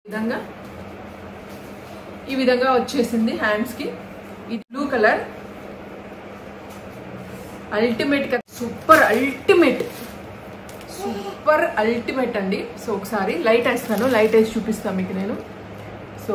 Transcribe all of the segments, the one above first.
విధంగా ఈ విధంగా వచ్చేసింది హ్యాండ్స్ కి ఇది blue colour ultimate super ultimate super ultimate అండి సో ఒకసారి లైట్ వేస్తాను లైట్ వేసి చూపిస్తాను మీకు నేను సో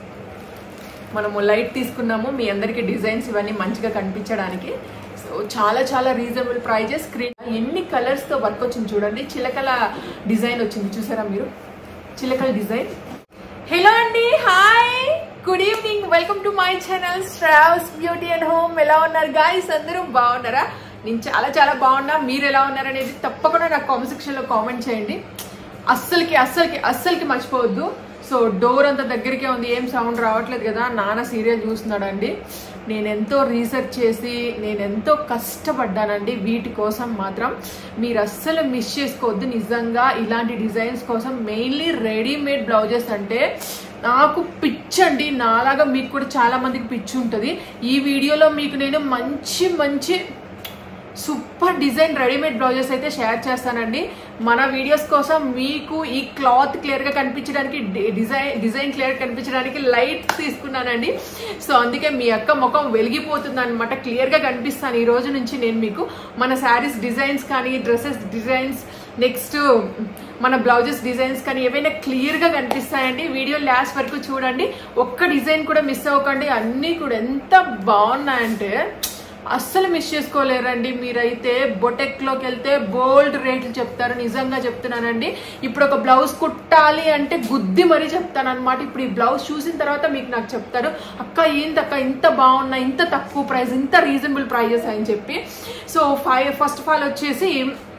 మనము లైట్ తీసుకున్నాము మీ అందరికీ డిజైన్స్ ఇవన్నీ మంచిగా కనిపించడానికి సో చాలా చాలా రీజనబుల్ ప్రైజెస్ స్క్రీన్ ఎన్ని కలర్స్తో వర్క్ వచ్చింది చూడండి చిలకల డిజైన్ వచ్చింది చూసారా మీరు చిలకల డిజైన్ హలో అండి hi good evening welcome to my channel స్ట్రావ్స్ బ్యూటీ అండ్ హోమ్ ఎలా ఉన్నారు గాయస్ అందరూ బాగున్నారా నేను చాలా చాలా బాగున్నా మీరు ఎలా ఉన్నారు అనేది తప్పకుండా నాకు కామెంట్ సెక్షన్లో కామెంట్ చేయండి అస్సలకి అస్సలకి అస్సలకి మర్చిపోవద్దు సో డోర్ అంత దగ్గరికే ఉంది ఏం సౌండ్ రావట్లేదు కదా నాన్న సీరియల్ చూస్తున్నాడండి నేను ఎంతో రీసెర్చ్ చేసి నేను ఎంతో కష్టపడ్డానండి వీటి కోసం మాత్రం మీరు అస్సలు మిస్ చేసుకోవద్దు నిజంగా ఇలాంటి డిజైన్స్ కోసం మెయిన్లీ రెడీమేడ్ బ్లౌజెస్ అంటే నాకు పిచ్చండి నాలాగా మీకు కూడా చాలా మందికి పిచ్చి ఉంటుంది ఈ వీడియోలో మీకు నేను మంచి మంచి సూపర్ డిజైన్ రెడీమేడ్ బ్లౌజెస్ అయితే షేర్ చేస్తానండి మన వీడియోస్ కోసం మీకు ఈ క్లాత్ క్లియర్గా కనిపించడానికి డిజైన్ డిజైన్ క్లియర్ కనిపించడానికి లైట్ తీసుకున్నానండి సో అందుకే మీ అక్క ముఖం వెలిగిపోతుంది అనమాట క్లియర్గా కనిపిస్తాను ఈ రోజు నుంచి నేను మీకు మన శారీస్ డిజైన్స్ కానీ డ్రెస్సెస్ డిజైన్స్ నెక్స్ట్ మన బ్లౌజెస్ డిజైన్స్ కానీ ఏవైనా క్లియర్గా కనిపిస్తాయండి వీడియో లాస్ట్ వరకు చూడండి ఒక్క డిజైన్ కూడా మిస్ అవ్వకండి అన్నీ కూడా ఎంత బాగున్నాయంటే అస్సలు మిస్ చేసుకోలేరండి మీరైతే బొటెక్లోకి వెళ్తే బోల్డ్ రేట్లు చెప్తారు నిజంగా చెప్తున్నానండి ఇప్పుడు ఒక బ్లౌజ్ కుట్టాలి అంటే గుద్ది మరీ చెప్తాను అనమాట ఇప్పుడు ఈ బ్లౌజ్ చూసిన తర్వాత మీకు నాకు చెప్తారు అక్క ఏందక్క ఇంత బాగున్నాయి ఇంత తక్కువ ప్రైస్ ఇంత రీజనబుల్ ప్రైజెస్ అని చెప్పి so five first of all వచ్చేసి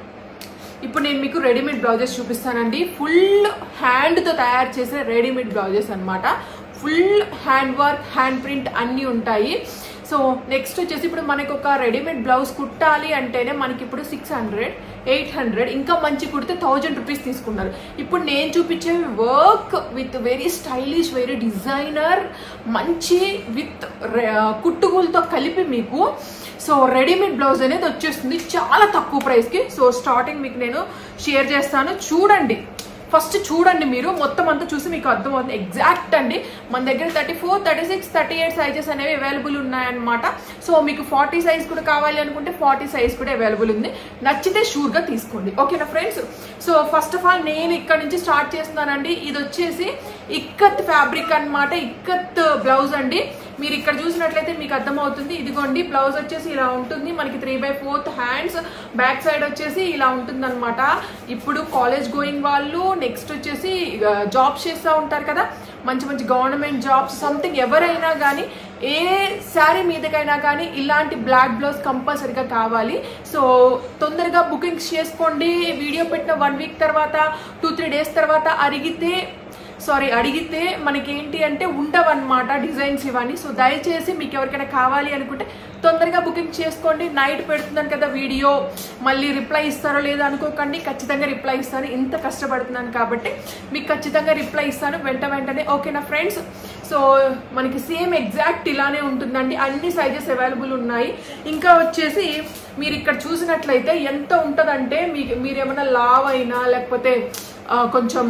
ఇప్పుడు నేను మీకు రెడీమేడ్ బ్లౌజెస్ చూపిస్తానండి ఫుల్ హ్యాండ్తో తయారు చేసే రెడీమేడ్ బ్లౌజెస్ అనమాట full hand work hand print అన్నీ ఉంటాయి సో నెక్స్ట్ వచ్చేసి ఇప్పుడు మనకి ఒక రెడీమేడ్ బ్లౌజ్ కుట్టాలి అంటేనే మనకి ఇప్పుడు సిక్స్ హండ్రెడ్ ఎయిట్ హండ్రెడ్ ఇంకా మంచి కుడితే థౌజండ్ రూపీస్ తీసుకున్నారు ఇప్పుడు నేను చూపించే work with very stylish very designer మంచి విత్ కుట్టుగులతో కలిపి మీకు సో రెడీమేడ్ బ్లౌజ్ అనేది వచ్చేస్తుంది చాలా తక్కువ ప్రైస్కి సో స్టార్టింగ్ మీకు నేను షేర్ చేస్తాను చూడండి ఫస్ట్ చూడండి మీరు మొత్తం అంతా చూసి మీకు అర్థమవుతుంది ఎగ్జాక్ట్ అండి మన దగ్గర thirty four thirty six thirty eight sizes అనేవి అవైలబుల్ ఉన్నాయన్నమాట సో మీకు ఫార్టీ సైజ్ కూడా కావాలి అనుకుంటే ఫార్టీ సైజ్ కూడా అవైలబుల్ ఉంది నచ్చితే షూర్గా తీసుకోండి ఓకేనా friends so first of all నేను ఇక్కడ నుంచి స్టార్ట్ చేస్తున్నానండి ఇది వచ్చేసి ఇక్కత్ ఫ్యాబ్రిక్ అనమాట ఇక్కత్ బ్లౌజ్ అండి మీరు ఇక్కడ చూసినట్లయితే మీకు అర్థమవుతుంది ఇదిగోండి బ్లౌజ్ వచ్చేసి ఇలా ఉంటుంది మనకి three by fourth hands back side వచ్చేసి ఇలా ఉంటుంది అనమాట ఇప్పుడు కాలేజ్ గోయింగ్ వాళ్ళు నెక్స్ట్ వచ్చేసి జాబ్స్ చేస్తూ ఉంటారు కదా మంచి మంచి గవర్నమెంట్ జాబ్స్ సంథింగ్ ఎవరైనా కానీ ఏ శారీ మీదకైనా కానీ ఇలాంటి బ్లాక్ బ్లౌజ్ కంపల్సరీగా కావాలి సో తొందరగా బుకింగ్స్ చేసుకోండి వీడియో పెట్టిన వన్ వీక్ తర్వాత టూ త్రీ డేస్ తర్వాత అరిగితే సారీ అడిగితే మనకి ఏంటి అంటే ఉండవన్నమాట డిజైన్స్ ఇవన్నీ సో దయచేసి మీకు ఎవరికైనా కావాలి అనుకుంటే తొందరగా బుకింగ్ చేసుకోండి నైట్ పెడుతున్నాను కదా వీడియో మళ్ళీ రిప్లై ఇస్తారో లేదో అనుకోకండి ఖచ్చితంగా రిప్లై ఇస్తాను ఇంత కష్టపడుతున్నాను కాబట్టి మీకు ఖచ్చితంగా రిప్లై ఇస్తాను వెంట వెంటనే ఓకేనా ఫ్రెండ్స్ సో మనకి సేమ్ ఎగ్జాక్ట్ ఇలానే ఉంటుందండి అన్ని సైజెస్ అవైలబుల్ ఉన్నాయి ఇంకా వచ్చేసి మీరు ఇక్కడ చూసినట్లయితే ఎంత ఉంటుందంటే మీకు మీరు ఏమైనా లావ్ అయినా లేకపోతే కొంచెం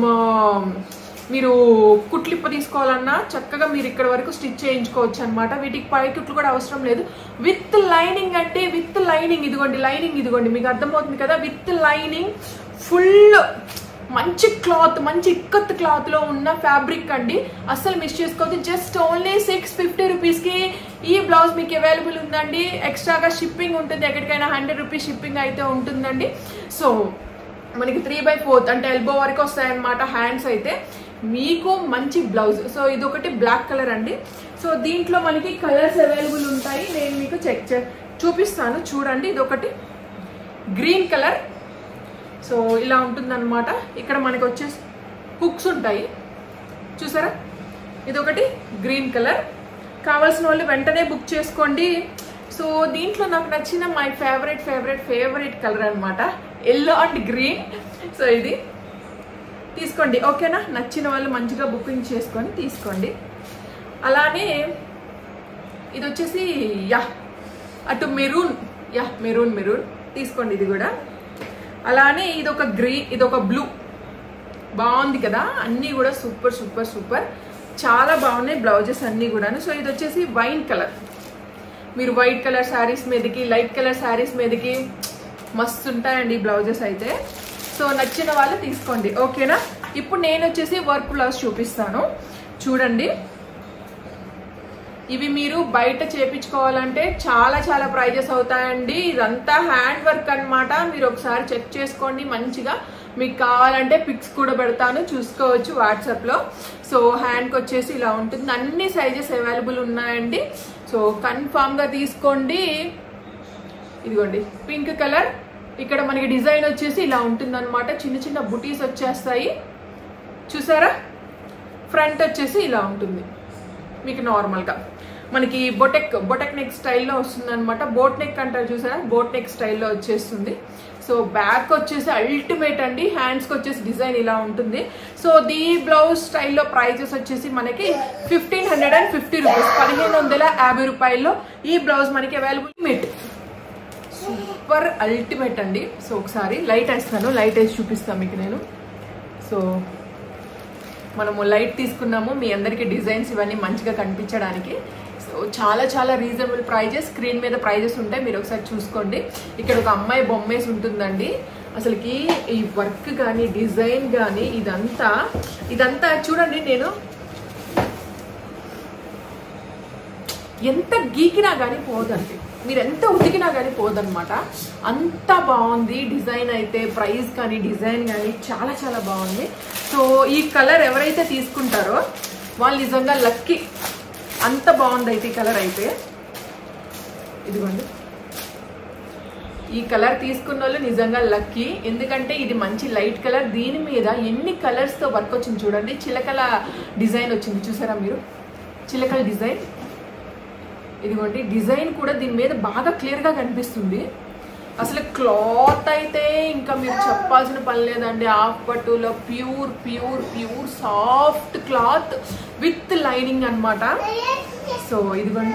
మీరు కుట్లిప్ప తీసుకోవాలన్నా చక్కగా మీరు ఇక్కడ వరకు స్టిచ్ చేయించుకోవచ్చు అనమాట వీటికి పై కుట్లు కూడా అవసరం లేదు విత్ లైనింగ్ అంటే విత్ లైనింగ్ ఇదిగోండి లైనింగ్ ఇదిగోండి మీకు అర్థమవుతుంది కదా విత్ లైనింగ్ ఫుల్ మంచి క్లాత్ మంచి ఇక్కత్ క్లాత్ లో ఉన్న ఫ్యాబ్రిక్ అండి అస్సలు మిస్ చేసుకోవద్దు జస్ట్ ఓన్లీ సిక్స్ ఫిఫ్టీ రూపీస్కి ఈ బ్లౌజ్ మీకు అవైలబుల్ ఉందండి ఎక్స్ట్రాగా షిప్పింగ్ ఉంటుంది ఎక్కడికైనా హండ్రెడ్ రూపీస్ షిప్పింగ్ అయితే ఉంటుందండి సో మనకి త్రీ బై ఫోర్త్ అంటే ఎల్బో వరకు వస్తాయన్నమాట హ్యాండ్స్ అయితే మీకు మంచి బ్లౌజ్ సో ఇది ఒకటి బ్లాక్ కలర్ అండి సో దీంట్లో మనకి కలర్స్ అవైలబుల్ ఉంటాయి నేను మీకు చెక్ చే చూపిస్తాను చూడండి ఇది ఒకటి గ్రీన్ కలర్ సో ఇలా ఉంటుందన్నమాట ఇక్కడ మనకి వచ్చేసి హుక్స్ ఉంటాయి చూసారా ఇది ఒకటి గ్రీన్ కలర్ కావాల్సిన వాళ్ళు వెంటనే బుక్ చేసుకోండి సో దీంట్లో నాకు నచ్చిన my favourite favourite favourite colour అనమాట ఎల్లో అండ్ గ్రీన్ సో ఇది తీసుకోండి ఓకేనా నచ్చిన వాళ్ళు మంచిగా బుకింగ్ చేసుకొని తీసుకోండి అలానే ఇది వచ్చేసి యా అటు మెరూన్ యా మెరూన్ మెరూన్ తీసుకోండి ఇది కూడా అలానే ఇది ఒక గ్రీన్ ఇది ఒక బ్లూ బాగుంది కదా అన్నీ కూడా సూపర్ సూపర్ సూపర్ చాలా బాగున్నాయి బ్లౌజెస్ అన్నీ కూడాను సో ఇది వచ్చేసి వైన్ కలర్ మీరు వైట్ కలర్ శారీస్ మీదకి లైట్ కలర్ శారీస్ మీదకి మస్తు ఉంటాయండి ఈ బ్లౌజెస్ అయితే సో నచ్చిన వాళ్ళు తీసుకోండి ఓకేనా ఇప్పుడు నేను వచ్చేసి వర్క్ బ్లౌజ్ చూపిస్తాను చూడండి ఇవి మీరు బయట చేపించుకోవాలంటే చాలా చాలా ప్రైజెస్ అవుతాయండి ఇదంతా హ్యాండ్ వర్క్ అన్నమాట మీరు ఒకసారి చెక్ చేసుకోండి మంచిగా మీకు కావాలంటే పిక్స్ కూడా పెడతాను చూసుకోవచ్చు వాట్సాప్లో సో హ్యాండ్కి వచ్చేసి ఇలా ఉంటుంది అన్ని సైజెస్ అవైలబుల్ ఉన్నాయండి సో కన్ఫామ్గా తీసుకోండి ఇదిగోండి పింక్ కలర్ ఇక్కడ మనకి డిజైన్ వచ్చేసి ఇలా ఉంటుందన్నమాట చిన్న చిన్న బుటీస్ వచ్చేస్తాయి చూసారా ఫ్రంట్ వచ్చేసి ఇలా ఉంటుంది మీకు నార్మల్గా మనకి బొటెక్ బొటెక్ నెక్ స్టైల్లో వస్తుంది అనమాట బోట్ నెక్ అంటారు చూసారా బోట్ నెక్ స్టైల్లో వచ్చేస్తుంది సో బ్యాక్ వచ్చేసి అల్టిమేట్ అండి హ్యాండ్స్కి వచ్చేసి డిజైన్ ఇలా ఉంటుంది సో దీ బ్లౌజ్ స్టైల్లో ప్రైజెస్ వచ్చేసి మనకి fifteen hundred and fifty rupees పదిహేను వందల యాభై రూపాయల్లో ఈ బ్లౌజ్ మనకి అవైలబుల్ మెట్ సూపర్ అల్టిమేట్ అండి సో ఒకసారి లైట్ వేస్తాను లైట్ వేసి చూపిస్తాను మీకు నేను సో మనము లైట్ తీసుకున్నాము మీ అందరికీ డిజైన్స్ ఇవన్నీ మంచిగా కనిపించడానికి సో చాలా చాలా రీజనబుల్ ప్రైజెస్ స్క్రీన్ మీద ప్రైజెస్ ఉంటాయి మీరు ఒకసారి చూసుకోండి ఇక్కడ ఒక అమ్మాయి బొమ్మేసి ఉంటుందండి అసలుకి ఈ వర్క్ కానీ డిజైన్ కానీ ఇదంతా ఇదంతా చూడండి నేను ఎంత గీకినా కానీ పోదండి మీరు ఎంత ఉతికినా కానీ పోదనమాట అంత బాగుంది డిజైన్ అయితే ప్రైస్ కానీ డిజైన్ కానీ చాలా చాలా బాగుంది సో ఈ కలర్ ఎవరైతే తీసుకుంటారో వాళ్ళు నిజంగా లక్కీ అంత బాగుంది అయితే ఈ కలర్ అయితే ఇదిగోండి ఈ కలర్ తీసుకున్న వాళ్ళు నిజంగా లక్కీ ఎందుకంటే ఇది మంచి లైట్ కలర్ దీని మీద ఎన్ని కలర్స్తో వర్క్ వచ్చింది చూడండి చిలకల డిజైన్ వచ్చింది చూసారా మీరు చిలకల డిజైన్ ఇదిగోండి డిజైన్ కూడా దీని మీద బాగా క్లియర్గా కనిపిస్తుంది అసలు క్లాత్ అయితే ఇంకా మీరు చెప్పాల్సిన పని లేదండి హాఫ్ పట్టులో pure pure pure soft cloth with lining అన్నమాట సో ఇదిగోండి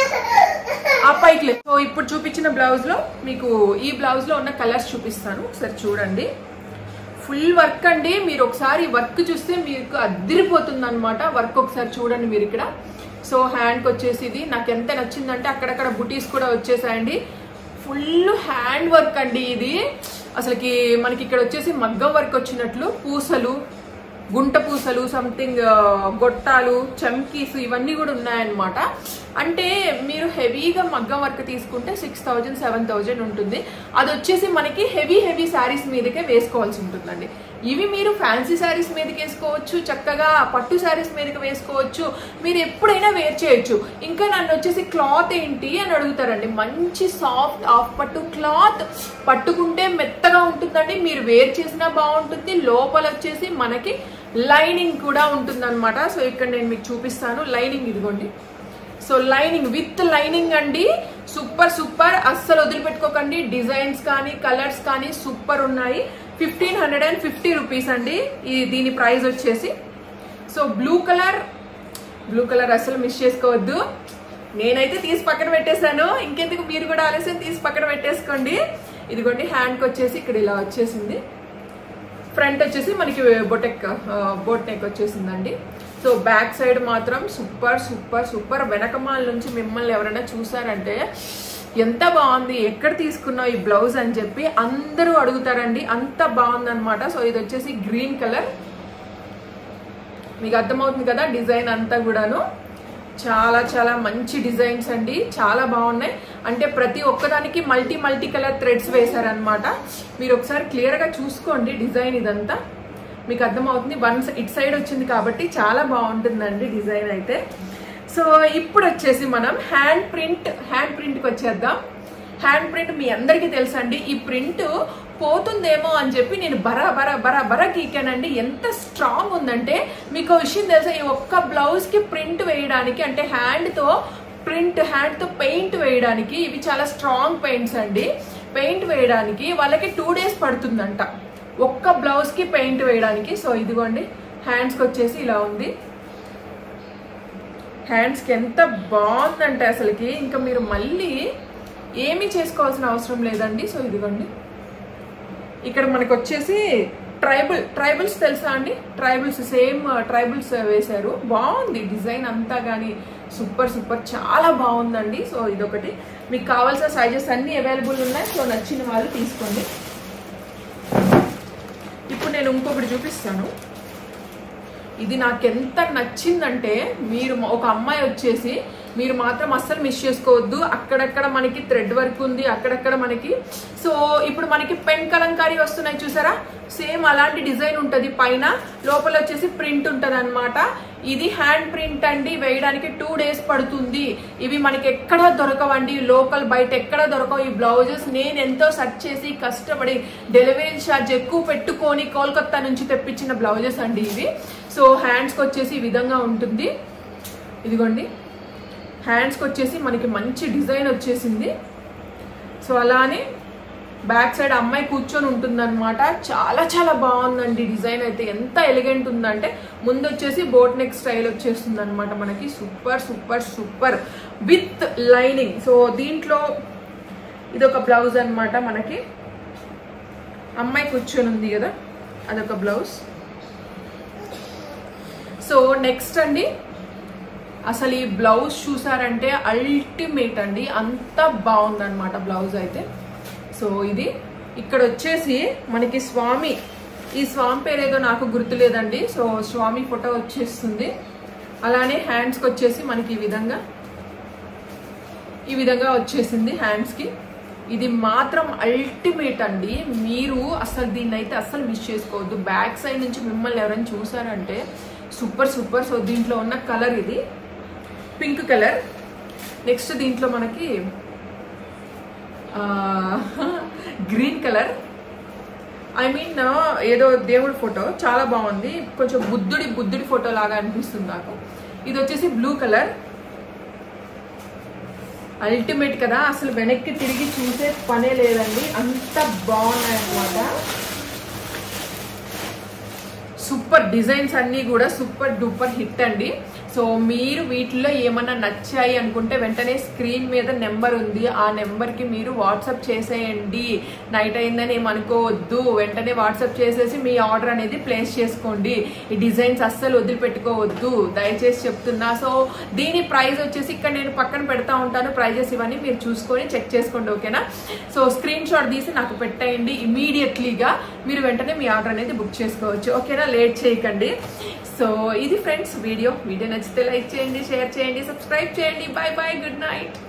ఆ పైకి లేదు సో ఇప్పుడు చూపించిన బ్లౌజ్ లో మీకు ఈ బ్లౌజ్ లో ఉన్న కలర్స్ చూపిస్తాను ఒకసారి చూడండి ఫుల్ వర్క్ అండి మీరు ఒకసారి వర్క్ చూస్తే మీకు అద్దరిపోతుంది అనమాట వర్క్ ఒకసారి చూడండి మీరు ఇక్కడ సో హ్యాండ్కి వచ్చేసి ఇది నాకు ఎంత నచ్చిందంటే అక్కడక్కడ బుటీస్ కూడా వచ్చేసాయండి ఫుల్ హ్యాండ్ వర్క్ అండి ఇది అసలుకి మనకి ఇక్కడ వచ్చేసి మగ్గం వర్క్ వచ్చినట్లు పూసలు గుంట పూసలు సంథింగ్ గొట్టాలు చమ్కీస్ ఇవన్నీ కూడా ఉన్నాయన్నమాట అంటే మీరు హెవీగా మగ్గం వర్క్ తీసుకుంటే సిక్స్ థౌజండ్ సెవెన్ థౌజండ్ ఉంటుంది అది వచ్చేసి మనకి హెవీ హెవీ శారీస్ మీదకే వేసుకోవాల్సి ఉంటుందండి ఇవి మీరు ఫ్యాన్సీ శారీస్ మీదకి వేసుకోవచ్చు చక్కగా పట్టు శారీస్ మీదకి వేసుకోవచ్చు మీరు ఎప్పుడైనా వేర్ చేయొచ్చు ఇంకా నన్ను వచ్చేసి క్లాత్ ఏంటి అని అడుగుతారండి మంచి సాఫ్ట్ ఆఫ్ పట్టు క్లాత్ పట్టుకుంటే మెత్తగా ఉంటుందండి మీరు వేర్ చేసినా బాగుంటుంది లోపల వచ్చేసి మనకి లైనింగ్ కూడా ఉంటుందన్నమాట సో ఇక్కడ నేను మీకు చూపిస్తాను లైనింగ్ ఇదిగోండి సో లైనింగ్ విత్ లైనింగ్ అండి సూపర్ సూపర్ అస్సలు వదిలిపెట్టుకోకండి డిజైన్స్ కానీ కలర్స్ కానీ సూపర్ ఉన్నాయి fifteen hundred and fifty rupees అండి ఈ దీని ప్రైస్ వచ్చేసి so blue colour blue colour అస్సలు మిస్ చేసుకోవద్దు నేనైతే తీసి పక్కన పెట్టేశాను ఇంకెందుకు మీరు కూడా ఆలస్యం తీసి పక్కన పెట్టేసుకోండి ఇదిగోండి హ్యాండ్కి వచ్చేసి ఇక్కడ ఇలా వచ్చేసింది ఫ్రంట్ వచ్చేసి మనకి బొటెక్ బోట్ నెక్ వచ్చేసిందండి సో బ్యాక్ సైడ్ మాత్రం సూపర్ సూపర్ సూపర్ వెనకమాల నుంచి మిమ్మల్ని ఎవరైనా చూసారంటే ఎంత బాగుంది ఎక్కడ తీసుకున్నావు ఈ బ్లౌజ్ అని చెప్పి అందరూ అడుగుతారండి అంత బాగుంది అనమాట సో ఇది వచ్చేసి గ్రీన్ కలర్ మీకు అర్థమవుతుంది కదా డిజైన్ అంతా కూడాను చాలా చాలా మంచి డిజైన్స్ అండి చాలా బాగున్నాయి అంటే ప్రతి ఒక్కదానికి మల్టీ మల్టీ కలర్ థ్రెడ్స్ వేశారనమాట మీరు ఒకసారి క్లియర్గా చూసుకోండి డిజైన్ ఇదంతా మీకు అర్థమవుతుంది వన్ ఇట్ సైడ్ వచ్చింది కాబట్టి చాలా బాగుంటుందండి డిజైన్ అయితే సో ఇప్పుడు వచ్చేసి మనం హ్యాండ్ ప్రింట్ హ్యాండ్ ప్రింట్కి వచ్చేద్దాం హ్యాండ్ ప్రింట్ మీ అందరికీ తెలుసండి ఈ ప్రింట్ పోతుందేమో అని చెప్పి నేను బరా బరా బరా బరా గీకానండి ఎంత స్ట్రాంగ్ ఉందంటే మీకు ఒక విషయం తెలుసా ఈ ఒక్క బ్లౌజ్కి ప్రింట్ వేయడానికి అంటే హ్యాండ్తో ప్రింట్ హ్యాండ్తో పెయింట్ వేయడానికి ఇవి చాలా స్ట్రాంగ్ పెయింట్స్ అండి పెయింట్ వేయడానికి వాళ్ళకి టూ డేస్ పడుతుందంట ఒక్క బ్లౌజ్కి పెయింట్ వేయడానికి సో ఇదిగోండి హ్యాండ్స్కి వచ్చేసి ఇలా ఉంది హ్యాండ్స్కి ఎంత బాగుందంటే అసలుకి ఇంకా మీరు మళ్ళీ ఏమీ చేసుకోవాల్సిన అవసరం లేదండి సో ఇదిగోండి ఇక్కడ మనకు వచ్చేసి ట్రైబల్ ట్రైబల్స్ తెలుసా అండి ట్రైబల్స్ సేమ్ ట్రైబల్స్ వేశారు బాగుంది డిజైన్ అంతా కానీ సూపర్ సూపర్ చాలా బాగుందండి సో ఇదొకటి మీకు కావాల్సిన సైజెస్ అన్ని అవైలబుల్ ఉన్నాయి సో నచ్చిన వాళ్ళు తీసుకోండి ఇప్పుడు నేను ఇంకొకటి చూపిస్తాను ఇది నాకు ఎంత నచ్చిందంటే మీరు ఒక అమ్మాయి వచ్చేసి మీరు మాత్రం అస్సలు మిస్ చేసుకోవద్దు అక్కడక్కడ మనకి థ్రెడ్ వర్క్ ఉంది అక్కడక్కడ మనకి సో ఇప్పుడు మనకి పెన్ కలంకారీ వస్తున్నాయి చూసారా సేమ్ అలాంటి డిజైన్ ఉంటుంది పైన లోపల వచ్చేసి ప్రింట్ ఉంటుంది అనమాట ఇది హ్యాండ్ ప్రింట్ అండి వేయడానికి టూ డేస్ పడుతుంది ఇవి మనకి ఎక్కడ దొరకవండి లోకల్ బయట ఎక్కడ దొరకవు ఈ బ్లౌజెస్ నేను ఎంతో సెర్చ్ చేసి కష్టపడి డెలివరీ ఛార్జ్ ఎక్కువ పెట్టుకొని కోల్కత్తా నుంచి తెప్పించిన బ్లౌజెస్ అండి ఇవి సో హ్యాండ్స్కి వచ్చేసి ఈ విధంగా ఉంటుంది ఇదిగోండి హ్యాండ్స్కి వచ్చేసి మనకి మంచి డిజైన్ వచ్చేసింది సో అలానే బ్యాక్ సైడ్ అమ్మాయి కూర్చొని ఉంటుందన్నమాట చాలా చాలా బాగుందండి డిజైన్ అయితే ఎంత ఎలిగెంట్ ఉందంటే ముందు వచ్చేసి బోట్ నెక్ స్టైల్ వచ్చేస్తుంది అనమాట మనకి super super super with lining so దీంట్లో ఇదొక బ్లౌజ్ అన్నమాట మనకి అమ్మాయి కూర్చొని ఉంది కదా అదొక బ్లౌజ్ సో నెక్స్ట్ అండి అసలు ఈ బ్లౌజ్ చూసారంటే అల్టిమేట్ అండి అంత బాగుందన్నమాట బ్లౌజ్ అయితే సో ఇది ఇక్కడ వచ్చేసి మనకి స్వామి ఈ స్వామి పేరు ఏదో నాకు గుర్తులేదండి సో స్వామి ఫోటో వచ్చేస్తుంది అలానే హ్యాండ్స్కి వచ్చేసి మనకి ఈ విధంగా ఈ విధంగా వచ్చేసింది హ్యాండ్స్కి ఇది మాత్రం అల్టిమేట్ అండి మీరు అసలు దీన్ని అయితే అస్సలు మిస్ చేసుకోవద్దు బ్యాక్ సైడ్ నుంచి మిమ్మల్ని ఎవరైనా చూసారంటే సూపర్ సూపర్ సో దీంట్లో ఉన్న కలర్ ఇది పింక్ కలర్ నెక్స్ట్ దీంట్లో మనకి గ్రీన్ కలర్ ఐ మీన్ ఏదో దేవుడి ఫోటో చాలా బాగుంది కొంచెం బుద్ధుడి బుద్ధుడి ఫోటో లాగా అనిపిస్తుంది నాకు ఇది వచ్చేసి బ్లూ కలర్ అల్టిమేట్ కదా అసలు వెనక్కి తిరిగి చూసే పనే లేదండి అంత బాగున్నాయి అన్నమాట సూపర్ డిజైన్స్ అన్నీ కూడా సూపర్ డూపర్ హిట్ అండి సో మీరు వీటిలో ఏమన్నా నచ్చాయి అనుకుంటే వెంటనే స్క్రీన్ మీద నెంబర్ ఉంది ఆ నెంబర్కి మీరు వాట్సాప్ చేసేయండి నైట్ అయిందని ఏమనుకోవద్దు వెంటనే వాట్సాప్ చేసేసి మీ ఆర్డర్ అనేది ప్లేస్ చేసుకోండి ఈ డిజైన్స్ అస్సలు వదిలిపెట్టుకోవద్దు దయచేసి చెప్తున్నా సో దీని ప్రైస్ వచ్చేసి ఇక్కడ నేను పక్కన పెడతా ఉంటాను ప్రైజెస్ ఇవన్నీ మీరు చూసుకొని చెక్ చేసుకోండి ఓకేనా సో స్క్రీన్ షాట్ తీసి నాకు పెట్టేయండి ఇమీడియట్లీగా మీరు వెంటనే మీ ఆర్డర్ అనేది బుక్ చేసుకోవచ్చు ఓకేనా లేట్ చేయకండి సో ఇది ఫ్రెండ్స్ వీడియో వీడియో నచ్చితే లైక్ చేయండి షేర్ చేయండి సబ్స్క్రైబ్ చేయండి బాయ్ బాయ్ గుడ్ నైట్